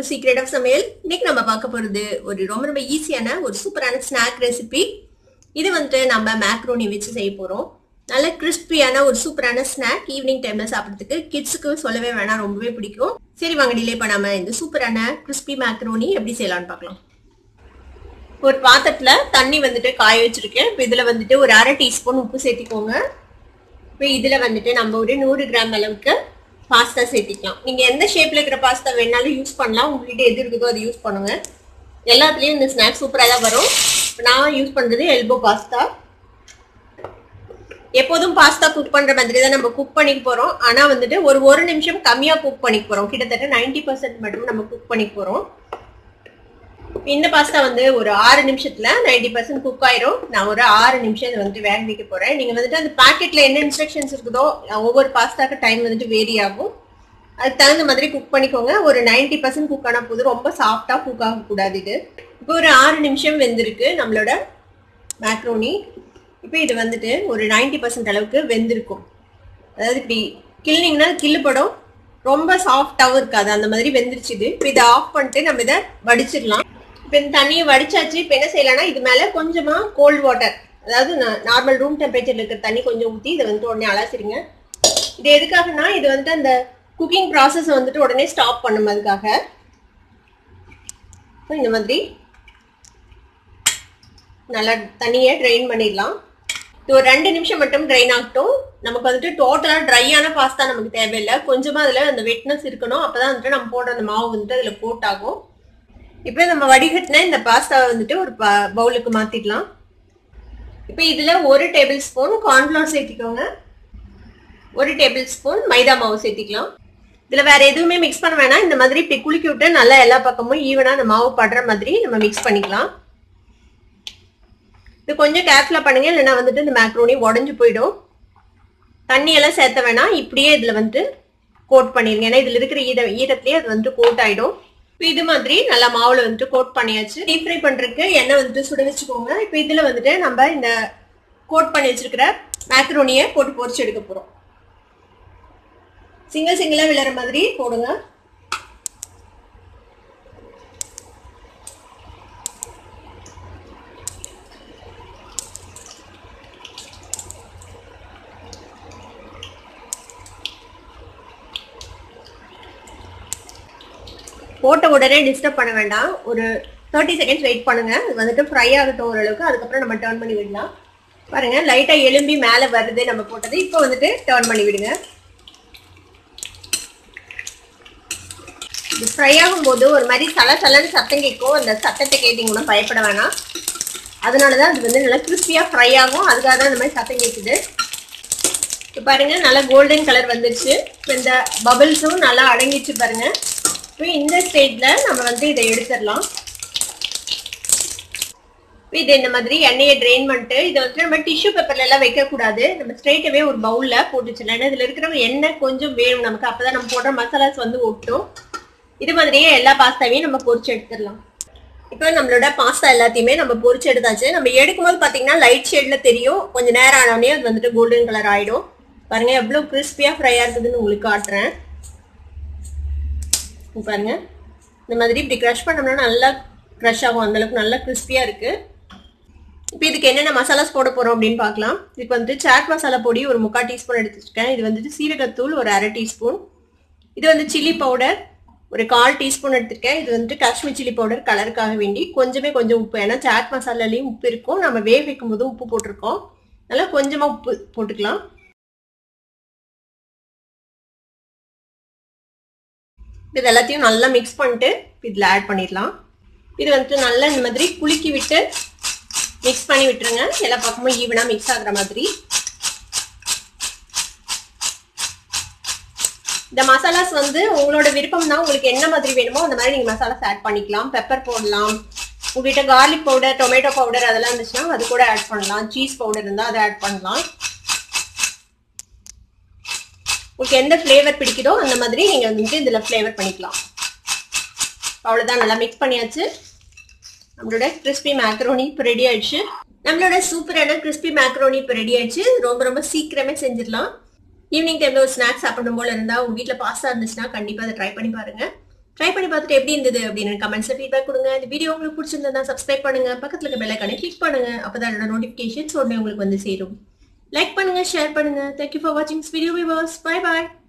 secret of சமையல் இன்னைக்கு நம்ம பார்க்க போறது ஒரு ரொம்ப ரொம்ப ஈஸியான ஒரு சூப்பரான ஸ்நாக் ரெசிபி இது வந்துட்டு நம்ம மேக்ரோனி வச்சு செய்ய போறோம் நல்ல கிறிஸ்பியான ஒரு சூப்பரான ஸ்நாக் ஈவினிங் டைம்ல சாப்பிட்றதுக்கு கிட்ஸுக்கு சொல்லவே வேணாம் ரொம்பவே பிடிக்கும் சரி வாங்க டிலே பண்ணாம இந்த சூப்பரான கிறிஸ்பி மேக்ரோனி எப்படி செய்யலாம்னு பார்க்கலாம் ஒரு பாத்திரத்துல தண்ணி வந்துட்டு காய வச்சிருக்கேன் இப்போ இதுல வந்துட்டு ஒரு அரை டீஸ்பூன் உப்பு சேர்த்திக்கோங்க இப்போ இதுல வந்துட்டு நம்ம ஒரு நூறு கிராம் அளவுக்கு பாஸ்தா சேர்த்திக்கலாம் நீங்க எந்த ஷேப்ல இருக்கிற பாஸ்தா வேணாலும் யூஸ் பண்ணலாம் உங்ககிட்ட எது இருக்குதோ அதை யூஸ் பண்ணுங்க எல்லாத்துலயும் இந்த ஸ்நாக்ஸ் சூப்பராக தான் வரும் இப்போ நான் யூஸ் பண்றது எல்போ பாஸ்தா எப்போதும் பாஸ்தா குக் பண்ற மாதிரி தான் நம்ம குக் பண்ணிக்க போறோம் ஆனா வந்துட்டு ஒரு ஒரு நிமிஷம் கம்மியா குக் பண்ணிக்க போறோம் கிட்டத்தட்ட நைன்டி பர்சன்ட் மட்டும் நம்ம குக் பண்ணிக்க போறோம் இந்த பாஸ்தா வந்து ஒரு ஆறு நிமிஷத்துல நைன்டி பர்சன்ட் குக் ஆயிரும் நான் ஒரு ஆறு நிமிஷம் இதை வந்துட்டு வேக வைக்க போறேன் நீங்க வந்துட்டு அந்த பாக்கெட்ல என்ன இன்ஸ்ட்ரக்ஷன்ஸ் இருக்குதோ ஒவ்வொரு பாஸ்தாக்கு டைம் வந்துட்டு வேரி ஆகும் அதுக்கு தகுந்த மாதிரி குக் பண்ணிக்கோங்க ஒரு நைன்டி பர்சன்ட் குக் ஆன போது ரொம்ப சாஃப்டா குக் ஆகக்கூடாது இது இப்போ ஒரு ஆறு நிமிஷம் வெந்திருக்கு நம்மளோட மேக்ரோனி இப்போ இது வந்துட்டு ஒரு நைன்டி பர்சன்ட் அளவுக்கு வெந்திருக்கும் அதாவது இப்படி கிள்னிங்கன்னா கிள்ளுப்படும் ரொம்ப சாஃப்டாகவும் இருக்காது அந்த மாதிரி வெந்துருச்சு இது இப்போ இதை ஆஃப் பண்ணிட்டு நம்ம இதை வடிச்சிடலாம் இப்போ இந்த தண்ணியை வடிச்சாச்சு இப்போ என்ன செய்யலாம்னா இது மேலே கொஞ்சமாக கோல்ட் வாட்டர் அதாவது நார்மல் ரூம் டெம்பரேச்சர்ல இருக்கிற தண்ணி கொஞ்சம் ஊற்றி இதை வந்துட்டு உடனே அலசிடுங்க இது எதுக்காகனா இது வந்துட்டு அந்த குக்கிங் ப்ராசஸ் வந்துட்டு உடனே ஸ்டாப் பண்ணும் அதுக்காக இந்த மாதிரி நல்லா தண்ணியை ட்ரெயின் பண்ணிடலாம் இது ஒரு ரெண்டு நிமிஷம் மட்டும் ட்ரைன் ஆகட்டும் நமக்கு வந்துட்டு டோட்டலாக ட்ரையான பாஸ்தா நமக்கு தேவையில்லை கொஞ்சமாக அதில் அந்த வெட்னஸ் இருக்கணும் அப்போ தான் வந்துட்டு நம்ம போடுற அந்த மாவு வந்துட்டு அதில் கோட் ஆகும் இப்போ நம்ம வடிகட்டின இந்த பாஸ்தாவை வந்துட்டு ஒரு பவுலுக்கு மாற்றிடலாம் இப்போ இதில் ஒரு டேபிள் ஸ்பூன் கார்ன்ஃப்ளவர் சேர்த்திக்கோங்க ஒரு டேபிள் ஸ்பூன் மைதா மாவு சேர்த்திக்கலாம் இதில் வேற எதுவுமே மிக்ஸ் பண்ண வேணாம் இந்த மாதிரி இப்படி குலுக்கி விட்டு நல்லா எல்லா பக்கமும் ஈவனாக அந்த மாவு படுற மாதிரி நம்ம மிக்ஸ் பண்ணிக்கலாம் இது கொஞ்சம் கேர்ஃபுல்லாக பண்ணுங்க இல்லைன்னா வந்துட்டு இந்த மேக்ரோனி உடஞ்சி போயிடும் தண்ணியெல்லாம் சேர்த்த வேணாம் இப்படியே இதில் வந்துட்டு கோட் பண்ணிடுங்க ஏன்னா இதில் இருக்கிற ஈர ஈரத்துலேயே அது வந்துட்டு கோட் ஆகிடும் இப்போ இது மாதிரி நல்லா மாவுல வந்துட்டு கோட் பண்ணியாச்சு டீப் ஃப்ரை பண்ணுறதுக்கு எண்ணெய் வந்துட்டு சுட வச்சுக்கோங்க இப்போ இதில் வந்துட்டு நம்ம இந்த கோட் பண்ணி வச்சிருக்கிற மேக்ரோனியை போட்டு பொரிச்சு எடுக்க போகிறோம் சிங்கிள் சிங்கிளாக விழுற மாதிரி போடுங்க போட்ட உடனே டிஸ்டர்ப் பண்ண வேண்டாம் ஒரு தேர்ட்டி செகண்ட்ஸ் வெயிட் பண்ணுங்க அது வந்துட்டு ஃப்ரை ஆகட்டும் ஓரளவுக்கு அதுக்கப்புறம் நம்ம டேர்ன் பண்ணி விடலாம் பாருங்க லைட்டா எலும்பி மேலே வருது நம்ம போட்டது இப்போ வந்துட்டு டேர்ன் பண்ணி விடுங்க இது ஃப்ரை ஆகும்போது ஒரு மாதிரி சல சலன்னு சத்தம் கேட்கும் அந்த சத்தத்தை கேட்டிங்கன்னா பயப்பட வேணாம் அதனால தான் அது வந்து நல்லா கிறிஸ்பியாக ஃப்ரை ஆகும் அதுக்காக தான் இந்த மாதிரி சத்தம் கேட்குது இப்போ பாருங்க நல்லா கோல்டன் கலர் வந்துருச்சு இப்போ இந்த பபிள்ஸும் நல்லா அடங்கிச்சு பாருங்க இப்போ இந்த ஸ்டேஜில் நம்ம வந்து இதை எடுத்துடலாம் இது இந்த மாதிரி எண்ணெயை ட்ரெயின் பண்ணிட்டு இதை வந்து நம்ம டிஷ்யூ பேப்பர்ல எல்லாம் வைக்கக்கூடாது நம்ம ஸ்ட்ரெயிட்டாகவே ஒரு பவுலில் போட்டு வச்சிடலாம் ஏன்னா இதில் இருக்கிற எண்ணெய் கொஞ்சம் வேணும் நமக்கு அப்போ தான் நம்ம போடுற மசாலாஸ் வந்து ஒட்டும் இது மாதிரியே எல்லா பாஸ்தாவையும் நம்ம பொரிச்சு எடுத்துடலாம் இப்போ நம்மளோட பாஸ்தா எல்லாத்தையுமே நம்ம பொரிச்சு எடுத்தாச்சு நம்ம எடுக்கும்போது பார்த்தீங்கன்னா லைட் ஷேடில் தெரியும் கொஞ்சம் நேரம் ஆனோடனே அது வந்துட்டு கோல்டன் கலர் ஆகிடும் பாருங்க எவ்வளோ கிறிஸ்பியாக ஃப்ரை ஆகுதுன்னு உங்களுக்கு காட்டுறேன் பாருங்க இந்த மாதிரி இப்படி க்ரஷ் பண்ணோம்னா நல்லா க்ரஷ் ஆகும் அந்தளவுக்கு நல்லா கிறிஸ்பியாக இருக்குது இப்போ இதுக்கு என்னென்ன மசாலாஸ் போட போகிறோம் அப்படின்னு பார்க்கலாம் இதுக்கு வந்துட்டு சாட் மசாலா பொடி ஒரு முக்கால் டீஸ்பூன் எடுத்துருக்கேன் இது வந்துட்டு சீரகத்தூள் ஒரு அரை டீஸ்பூன் இது வந்து சில்லி பவுடர் ஒரு கால் டீஸ்பூன் எடுத்திருக்கேன் இது வந்துட்டு காஷ்மீர் சில்லி பவுடர் கலருக்காக வேண்டி கொஞ்சமே கொஞ்சம் உப்பு ஏன்னா சாட் மசாலாலையும் உப்பு இருக்கும் நம்ம வேக வைக்கும் போது உப்பு போட்டிருக்கோம் நல்லா கொஞ்சமாக உப்பு போட்டுக்கலாம் இது எல்லாத்தையும் நல்லா மிக்ஸ் பண்ணிட்டு இதில் ஆட் பண்ணிடலாம் இது வந்துட்டு நல்லா இந்த மாதிரி குலுக்கி விட்டு மிக்ஸ் பண்ணி விட்டுருங்க எல்லா பக்கமும் ஈவனாக மிக்ஸ் ஆகுற மாதிரி இந்த மசாலாஸ் வந்து உங்களோட விருப்பம் தான் உங்களுக்கு என்ன மாதிரி வேணுமோ அந்த மாதிரி நீங்கள் மசாலாஸ் ஆட் பண்ணிக்கலாம் பெப்பர் போடலாம் உங்ககிட்ட கார்லிக் பவுடர் டொமேட்டோ பவுடர் அதெல்லாம் இருந்துச்சுன்னா அது கூட ஆட் பண்ணலாம் சீஸ் பவுடர் இருந்தால் அதை ஆட் பண்ணலாம் உங்களுக்கு எந்த ஃப்ளேவர் பிடிக்குதோ அந்த மாதிரி நீங்கள் வந்துட்டு இதில் ஃப்ளேவர் பண்ணிக்கலாம் அவ்வளோதான் நல்லா மிக்ஸ் பண்ணியாச்சு நம்மளோட கிறிஸ்பி மேக்ரோனி இப்போ ரெடி ஆயிடுச்சு நம்மளோட சூப்பரான கிறிஸ்பி மேக்ரோனி இப்போ ரெடி ஆயிடுச்சு ரொம்ப ரொம்ப சீக்கிரமே செஞ்சிடலாம் ஈவினிங் டைம்ல ஒரு ஸ்நாக்ஸ் சாப்பிடணும் போல இருந்தா உங்க வீட்டில் பாஸ்தா இருந்துச்சுன்னா கண்டிப்பா அதை ட்ரை பண்ணி பாருங்க ட்ரை பண்ணி பார்த்துட்டு எப்படி இருந்தது அப்படின்னு கமெண்ட்ஸ்ல ஃபீட்பேக் கொடுங்க இந்த வீடியோ உங்களுக்கு பிடிச்சிருந்தா சப்ஸ்கிரைப் பண்ணுங்க பக்கத்துல இருக்க பெல் ஐக்கானை கிளிக் பண்ணுங்க அப்பதான் என்னோட நோட்டிபிகேஷன்ஸ் உடனே உங்களுக்கு வந்து சேரும் லைக் பண்ணுங்க ஷேர் பண்ணுங்க தேங்க்யூ ஃபார் வாட்சிங் வீடியோ விவர்ஸ் பை பாய்